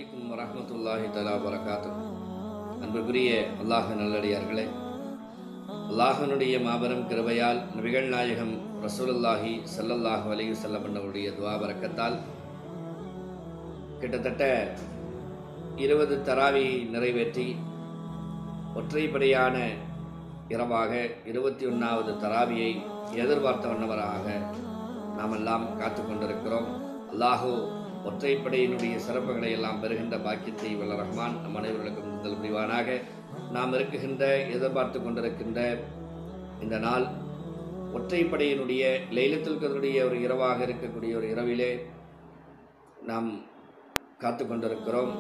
அலைக்கும் வரஹ்மத்துல்லாஹி தலா வரகாத்து அன்புக்குரிய அல்லாஹ் நல்லடியார்களே அல்லாஹனுடைய மாபெரும் கிருபையால் நபிகள் நாயகம் ரசூலுல்லாஹி ஸல்லல்லாஹு அலைஹி வஸல்லம் அவருடைய துவா பரக்கத்தால் கிட்டத்தட்ட இருபது தராவி நிறைவேற்றி ஒற்றைப்படையான இரவாக இருபத்தி ஒன்றாவது தராவியை எதிர்பார்த்த வண்ணவராக நாமெல்லாம் காத்து கொண்டிருக்கிறோம் அல்லாஹு ஒற்றைப்படையினுடைய சிறப்புகளை எல்லாம் பெறுகின்ற பாக்கியத்தை வல்ல ரஹ்மான் நம் அனைவர்களுக்கும் முதல் முடிவானாக நாம் இருக்குகின்ற எதிர்பார்த்து கொண்டிருக்கின்ற இந்த நாள் ஒற்றைப்படையினுடைய லைலத்துல் கதருடைய ஒரு இரவாக இருக்கக்கூடிய ஒரு இரவிலே நாம் காத்து கொண்டிருக்கிறோம்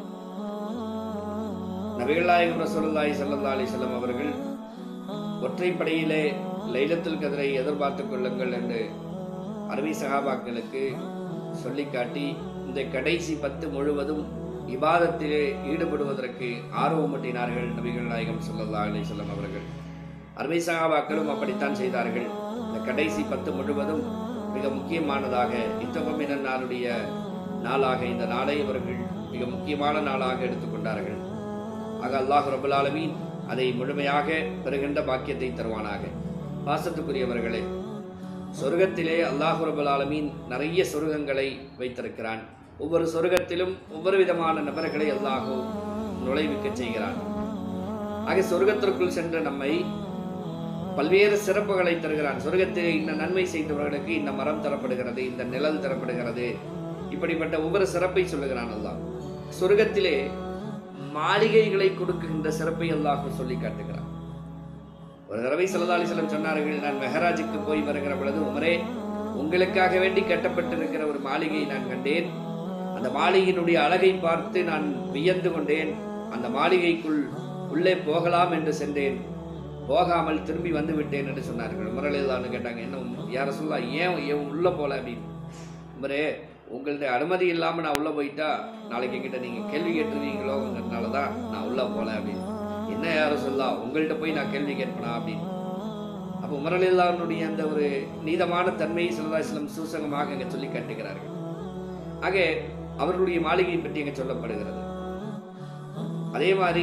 நபிகள் நாயகம் ரசூலுல்லாஹி ஸல்லல்லாஹு அலைஹி வஸல்லம் அவர்கள் ஒற்றைப்படையிலே லைலத்துல் கதிரை எதிர்பார்த்துக் கொள்ளுங்கள் என்று அருமை சகாபாக்களுக்கு சொல்லி காட்டி இந்த கடைசி பத்து முழுவதும் இபாதத்திலே ஈடுபடுவதற்கு ஆர்வமூட்டினார்கள் நபிகள் நாயகம் ஸல்லல்லாஹு அலைஹி வஸல்லம் அவர்கள் அருமை சகாபாக்களும் அப்படித்தான் செய்தார்கள் இந்த கடைசி பத்து முழுவதும் மிக முக்கியமானதாக இத்தகமின நாளுடைய நாளாக இந்த நாளை அவர்கள் மிக முக்கியமான நாளாக எடுத்துக்கொண்டார்கள் ஆக அல்லாஹ் ரபுல் ஆலமீன் அதை முழுமையாக பெறுகின்ற பாக்கியத்தை தருவானாக பாசத்துக்குரியவர்களே சொர்க்கத்திலே அல்லாஹ் ரபுல் ஆலமீன் நிறைய சொர்க்கங்களை வைத்திருக்கிறான் ஒவ்வொரு சொர்க்கத்திலும் ஒவ்வொரு விதமான நபர்களை அல்லாஹு நுழைவிக்க செய்கிறான் ஆக சொர்க்கத்திற்குள் சென்ற நம்மை பல்வேறு சிறப்புகளை தருகிறான் சொர்க்கத்திலே இந்த நன்மை செய்தவர்களுக்கு இந்த மரம் தரப்படுகிறது இந்த நிழல் தரப்படுகிறது இப்படிப்பட்ட ஒவ்வொரு சிறப்பை சொல்லுகிறான் அல்லாஹ் சொர்க்கத்திலே மாளிகைகளை கொடுக்கின்ற சிறப்பை அல்லாஹ் சொல்லி காட்டுகிறான் ஒரு தடவை சல்லா அலிஸ்லம் சொன்னார்கள் நான் மெஹராஜுக்கு போய் வருகிற பொழுது உமரே உங்களுக்காக வேண்டி கட்டப்பட்டிருக்கிற ஒரு மாளிகையை நான் கண்டேன் அந்த மாளிகையினுடைய அழகை பார்த்து நான் வியந்து கொண்டேன் அந்த மாளிகைக்குள் உள்ளே போகலாம் என்று சென்றேன் போகாமல் திரும்பி வந்து விட்டேன் என்று சொன்னார்கள் முரளிதான்னு கேட்டாங்க என்ன யார சொல்லலாம் ஏன் ஏன் உள்ள போல அப்படின்னு உமரே உங்களுடைய அனுமதி இல்லாமல் நான் உள்ளே போயிட்டா நாளைக்கு என்கிட்ட நீங்கள் கேள்வி கேட்டுருவீங்களோங்கிறதுனால தான் நான் உள்ளே போகல அப்படின்னு என்ன யாரும் சொல்லலாம் உங்கள்கிட்ட போய் நான் கேள்வி கேட்பனா அப்படின்னு அப்போ உமரலில்லாவுடைய அந்த ஒரு நீதமான தன்மையை சிலதாசிலம் சூசகமாக இங்கே சொல்லி காட்டுகிறார்கள் ஆக அவர்களுடைய மாளிகையை பற்றி இங்கே சொல்லப்படுகிறது அதே மாதிரி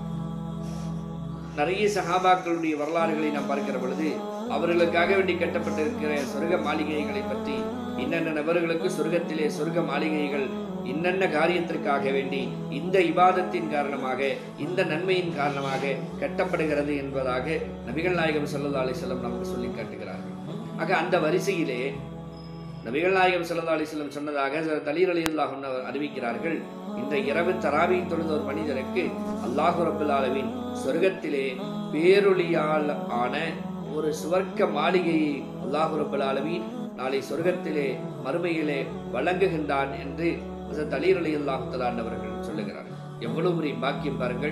நிறைய சகாபாக்களுடைய வரலாறுகளை நாம் பார்க்கிற பொழுது அவர்களுக்காக வேண்டி கட்டப்பட்டிருக்கிற சொர்க்க மாளிகைகளை பற்றி இன்னென்ன நபர்களுக்கு சொர்க்கத்திலே சொர்க்க மாளிகைகள் இன்னென்ன காரியத்திற்காக வேண்டி இந்த இபாதத்தின் காரணமாக இந்த நன்மையின் காரணமாக கட்டப்படுகிறது என்பதாக நபிகள் நாயகம் சல்லா அலிஸ்லம் நமக்கு சொல்லி காட்டுகிறார்கள் ஆக அந்த வரிசையிலே நபிகள் நாயகம் சல்லா அலிஸ்லம் சொன்னதாக தலீர் அலி அல்லாஹ் அறிவிக்கிறார்கள் இந்த இரவு தராவி தொழுத ஒரு மனிதனுக்கு அல்லாஹு ரபுல் ஆலமின் சொர்க்கத்திலே பேரொளியால் ஆன ஒரு சுவர்க்க மாளிகையை அல்லாஹு ரபுல் ஆலமீன் நாளை சொர்க்கத்திலே மறுமையிலே வழங்குகின்றான் என்று தலீர் அலி அல்லாஹுத்தலான் அவர்கள் சொல்லுகிறார்கள் எவ்வளவு பெரிய பாக்கியம் பாருங்கள்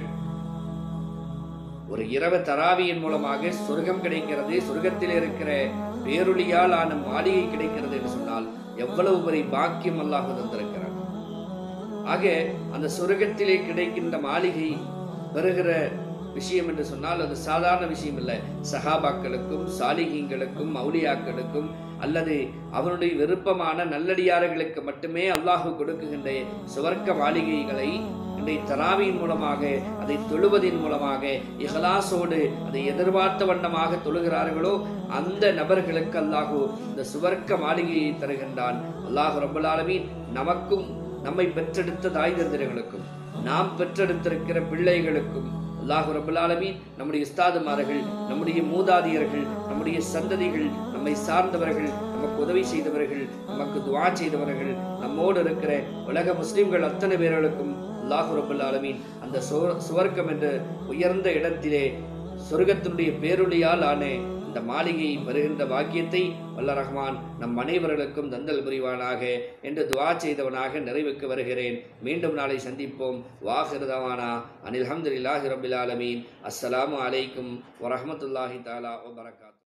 ஒரு இரவு தராவியின் மூலமாக சொர்க்கம் கிடைக்கிறது சொர்க்கத்தில் இருக்கிற பேரொளியால் ஆன மாளிகை கிடைக்கிறது என்று சொன்னால் எவ்வளவு பெரிய பாக்கியம் அல்லாஹ் தந்திருக்கிறார் ஆக அந்த சொர்க்கத்திலே கிடைக்கின்ற மாளிகை பெறுகிற விஷயம் என்று சொன்னால் அது சாதாரண விஷயம் இல்லை சஹாபாக்களுக்கும் சாலிகிங்களுக்கும் மௌலியாக்களுக்கும் அல்லது அவனுடைய விருப்பமான நல்லடியார்களுக்கு மட்டுமே அல்லாஹு கொடுக்குகின்ற சுவர்க்க மாளிகைகளை இன்றைய தராவியின் மூலமாக அதை தொழுவதின் மூலமாக இஹலாசோடு அதை எதிர்பார்த்த வண்ணமாக தொழுகிறார்களோ அந்த நபர்களுக்கு அல்லாஹு இந்த சுவர்க்க மாளிகையை தருகின்றான் அல்லாஹு ரபுல்லாலமீன் நமக்கும் நம்மை பெற்றெடுத்த தாய் தந்திரங்களுக்கும் நாம் பெற்றெடுத்திருக்கிற பிள்ளைகளுக்கும் அல்லாஹு ரபுல்லாலமீன் நம்முடைய உஸ்தாதுமார்கள் நம்முடைய மூதாதியர்கள் நம்முடைய சந்ததிகள் நம்மை சார்ந்தவர்கள் நமக்கு உதவி செய்தவர்கள் நமக்கு துவா செய்தவர்கள் நம்மோடு இருக்கிற உலக முஸ்லிம்கள் அத்தனை பேர்களுக்கும் அல்லாஹு ரபுல் ஆலமீன் அந்த சுவர்க்கம் என்ற உயர்ந்த இடத்திலே சொர்க்கத்தினுடைய பேரொழியால் ஆன இந்த மாளிகையை வருகின்ற பாக்கியத்தை வல்ல ரஹ்மான் நம் அனைவர்களுக்கும் தந்தல் புரிவானாக என்று துவா செய்தவனாக நிறைவுக்கு வருகிறேன் மீண்டும் நாளை சந்திப்போம் வாஹிருதவானா அனில் அஹமதுல்லாஹி ரபில் ஆலமீன் அஸ்ஸலாமு அலைக்கும் வரஹமத்துல்லாஹி தாலா வபரகா